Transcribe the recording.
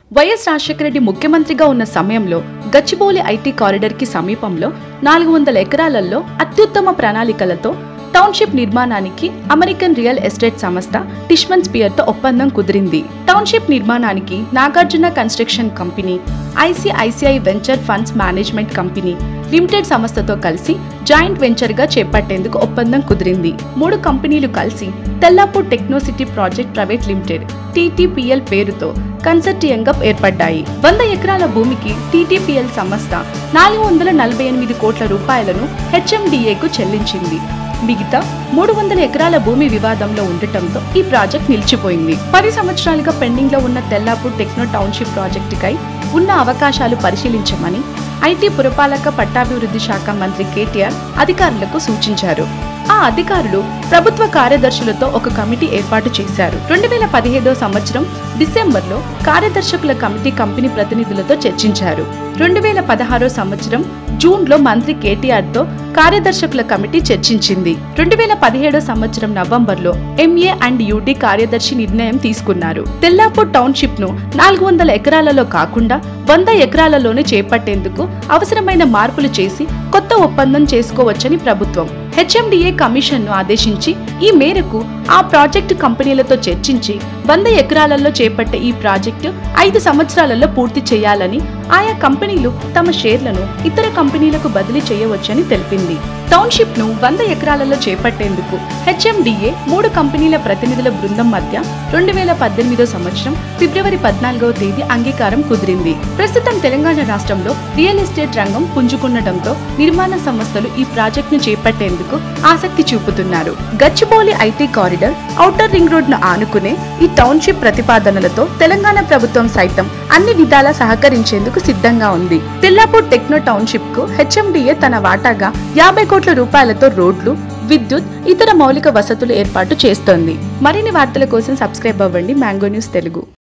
YS Rajasekhara Reddy ముఖ్యమంత్రిగా ఉన్న సమయంలో గచ్చిబౌలి ఐటీ కారిడర్ కి సమీపంలో నాలుగు వందల ఎకరాలలో అత్యుత్తమ ప్రణాళికలతో టౌన్షిప్ నిర్మాణానికి అమెరికన్ రియల్ ఎస్టేట్ సంస్థ టిష్మన్ స్పియర్ తో ఒప్పందం కుదిరింది టౌన్షిప్ నిర్మాణానికి Nagarjuna construction company ICICI venture funds management company limited సంస్థతో కలిసి జాయింట్ వెంచర్ గా చేపట్టేందుకు ఒప్పందం కుదిరింది మూడు కంపెనీలు కలిసి Tellapur Technocity project private limited TTPL పేరుతో కన్సర్టియంగా ఏర్పడ్డాయి వంద ఎకరాల భూమికి టీటీపీఎల్ సంస్థ నాలుగు వందల నలభై ఎనిమిది కోట్ల రూపాయలను హెచ్ఎండిఏకు చెల్లించింది మిగతా మూడు వందల ఎకరాల భూమి వివాదంలో ఉండటంతో ఈ ప్రాజెక్ట్ నిలిచిపోయింది పది సంవత్సరాలుగా పెండింగ్ లో ఉన్న తెల్లాపూర్ టెక్నో టౌన్షిప్ ప్రాజెక్టుకై ఉన్న అవకాశాలు పరిశీలించమని ఐటీ పురపాలక పట్టాభివృద్ధి శాఖ మంత్రి కేటీఆర్ అధికారులకు సూచించారు ఆ అధికారులు ప్రభుత్వ కార్యదర్శులతో ఒక కమిటీ ఏర్పాటు చేశారు రెండు వేల పదిహేడో సంవత్సరం డిసెంబర్లో కార్యదర్శకుల కమిటీ కంపెనీ ప్రతినిధులతో చర్చించారు రెండు వేల పదహారో సంవత్సరం జూన్లో మంత్రి కేటీఆర్తో కార్యదర్శకుల కమిటీ చర్చించింది రెండు వేల పదిహేడో సంవత్సరం నవంబర్లో ఎంఏ అండ్ యూడి కార్యదర్శి నిర్ణయం తీసుకున్నారు తెల్లాపూర్ టౌన్షిప్ ను నాలుగు వందల ఎకరాలలో కాకుండా వంద ఎకరాలలోనే చేపట్టేందుకు అవసరమైన మార్పులు చేసి కొత్త ఒప్పందం చేసుకోవచ్చని ప్రభుత్వం హెచ్ఎండిఏ కమిషన్ ను ఆదేశించి ఈ మేరకు ఆ ప్రాజెక్టు కంపెనీలతో చర్చించి వంద ఎకరాలలో చేపట్టే ఈ ప్రాజెక్టు ఐదు సంవత్సరాలలో పూర్తి చేయాలని ఆయా కంపెనీలు తమ షేర్లను ఇతర కంపెనీలకు బదిలీ చేయవచ్చని తెలిపింది టౌన్షిప్ ను వంద ఎకరాలలో చేపట్టేందుకు హెచ్ఎండిఏ మూడు కంపెనీల ప్రతినిధుల బృందం మధ్య రెండు వేల పద్దెనిమిదో సంవత్సరం ఫిబ్రవరి పద్నాలుగవ తేదీ అంగీకారం కుదిరింది ప్రస్తుతం తెలంగాణ రాష్ట్రంలో రియల్ ఎస్టేట్ రంగం పుంజుకున్నడంతో నిర్మాణ సంస్థలు ఈ ప్రాజెక్ట్ ను చేపట్టేందుకు ఆసక్తి చూపుతున్నారు Gachibowli IT corridor outer ring road ను ఆనుకునే ఈ టౌన్షిప్ ప్రతిపాదనలతో తెలంగాణ ప్రభుత్వం సైతం అన్ని విధాలా సహకరించేందుకు సిద్ధంగా ఉంది తెల్లాపూర్ టెక్నో టౌన్షిప్ కు హెచ్ఎండిఏ తన వాటాగా యాభై కోట్ల రూపాయలతో రోడ్లు విద్యుత్ ఇతర మౌలిక వసతులు ఏర్పాటు చేస్తోంది మరిన్ని వార్తల కోసం సబ్స్క్రైబ్ అవ్వండి మ్యాంగో న్యూస్ తెలుగు